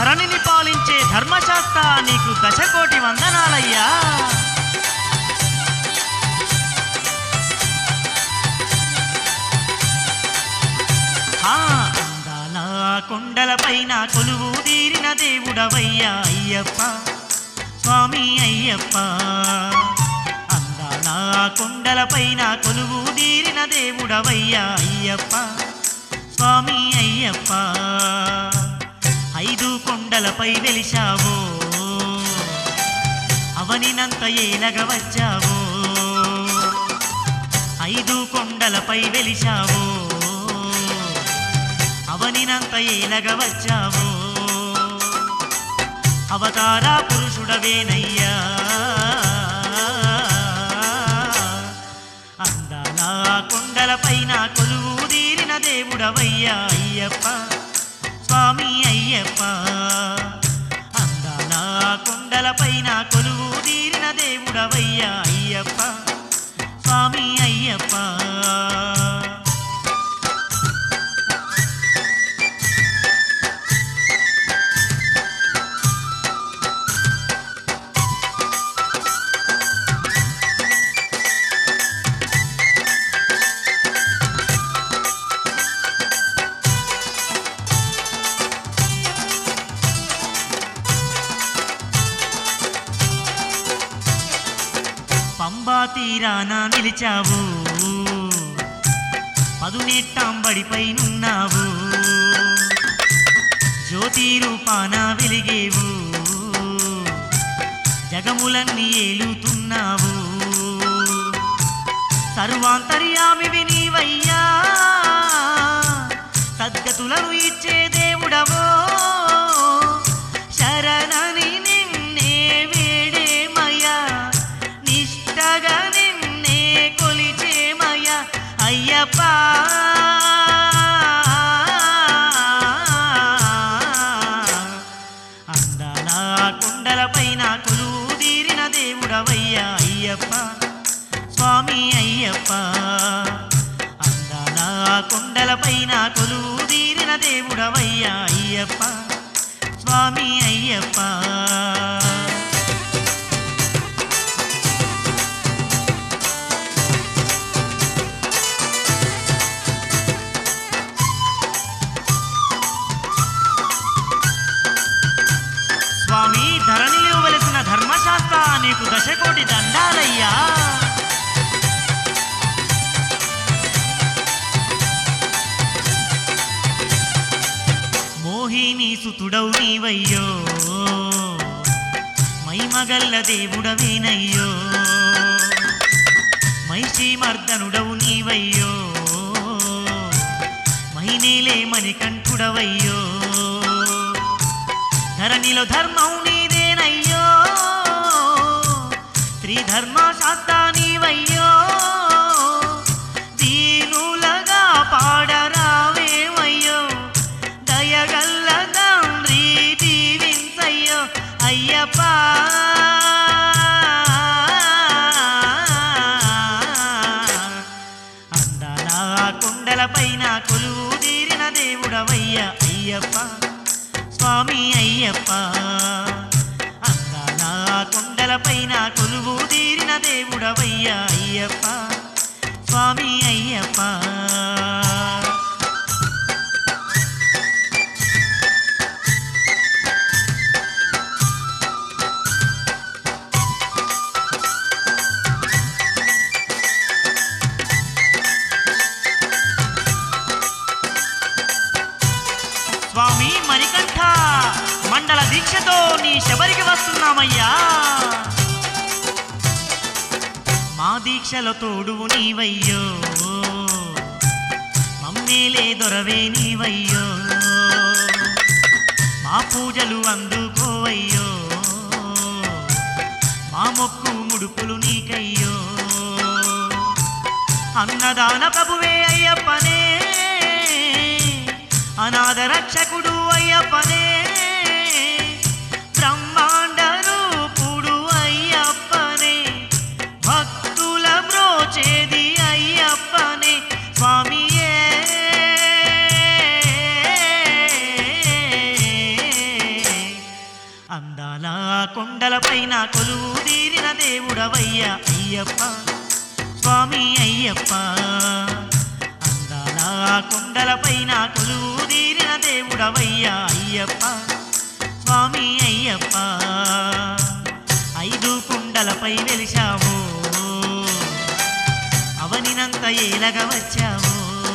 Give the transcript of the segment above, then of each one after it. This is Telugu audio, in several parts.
ధరణిని పాలించే ధర్మశాస్త్ర నీకు దశకోటి వందనాలయ్యా ఆ అందాల కొండలపైన కొలువు తీరిన దేవుడవయ్యా అయ్యప్ప స్వామి అయ్యప్ప అందాల కొండలపైన కొలువు తీరిన దేవుడవయ్యా అయ్యప్ప స్వామి అయ్యప్ప ఐదు కొండలపై వెలిశావో అవనినంత ఏలగ వచ్చావో ఐదు కొండలపై వెలిశావో అవనినంత ఏలగ వచ్చావో అవతార పురుషుడవేనయ్యా అందాల కొండలపైన కొలువు తీరిన దేవుడవయ్యా అయ్యప్ప స్వామి అయ్యప్ప అందాల కొండలపైన కొలువు తీరిన దేవుడవయ్యా అయ్యప్ప స్వామి అయ్యప్ప పంబా తీరాన నిలిచావు పదునెట్టాంబడిపై నున్నావు జ్యోతి రూపాన వెలిగేవు జగములన్నీ ఏలుతున్నావు సర్వాంతర్యామివి నీవయ్యా సద్గతులను ఇచ్చే దేవుడవో శరణని నిన్నే వేడేమయ్యా నిష్టగా నిన్నే కొలిచేమయ్యా అయ్యప్ప అందాల కొండలపైన కొలువు తీరిన దేవుడవయ్యా అయ్యప్ప స్వామి అయ్యప్ప అందాల కొండలపైన కొలువు తీరిన దేవుడవయ్యా అయ్యప్ప స్వామి అయ్యప్ప స్వామి ధరణిలో వెలిసిన ధర్మశాస్త్ర నీకు దశకోటి దండాలయ్యా మోహిని సుతుడవు నీవయ్యో మైమగల్ల దేవుడవేనయ్యో మైషి మర్దనుడవు నీవయ్యో మైనేలే మణికంఠుడవయ్యో ధరణిలో ధర్మం నీదేనయ్యో త్రిధర్మ శాస్త్ర నీవయ్యో దీనులగా పాడరావేమయ్యో దయగల్ల తండ్రి దీవించయ్యో అయ్యప్ప అందాల కొండలపైన కొలువు తీరిన దేవుడవయ్య అయ్యప్ప స్వామి అయ్యప్ప అందాల కొండలపైన కొలువు తీరిన దేవుడవయ్య అయ్యప్ప స్వామి అయ్యప్ప స్వామి మణికంఠ మండల దీక్షతో నీ శబరికి వస్తున్నామయ్యా మా దీక్షలో తోడువు నీవయ్యో మమ్మేలే దొరవే నీవయ్యో మా పూజలు అందుకోవయ్యో మా మొక్కు ముడుపులు నీకయ్యో అన్నదాన ప్రభువే అయ్యప్పనే అనాథ రక్షకుడు అయ్యప్పనే బ్రహ్మాండ రూపుడు అయ్యప్పనే భక్తుల బ్రోచేది అయ్యప్పనే స్వామియే అందాల కొండలపైన కొలువు తీరిన దేవుడవయ్య అయ్యప్ప స్వామి అయ్యప్ప అందాల కొండలపైన కొలువు తీరిన దేవుడవయ్య అయ్యప్ప స్వామి అయ్యప్ప ఐదు కుండలపై వెలిశావు అవనినంత ఏలగ వచ్చావు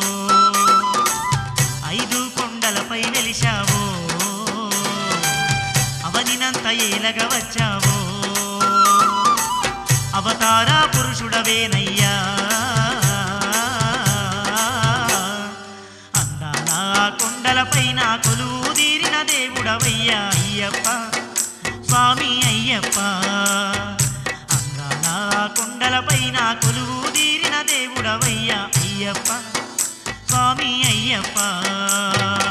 ఐదు కొండలపై వెలిశావు అవనినంత ఏలగ వచ్చావు అవతార పురుషుడవేనయ్యా అందాల కొండలపైన కొలువు తీరిన దేవుడవయ్యా అయ్యప్ప స్వామి అయ్యప్ప అందాల కొండలపైన కొలువు తీరిన దేవుడవయ్యా అయ్యప్ప స్వామి అయ్యప్ప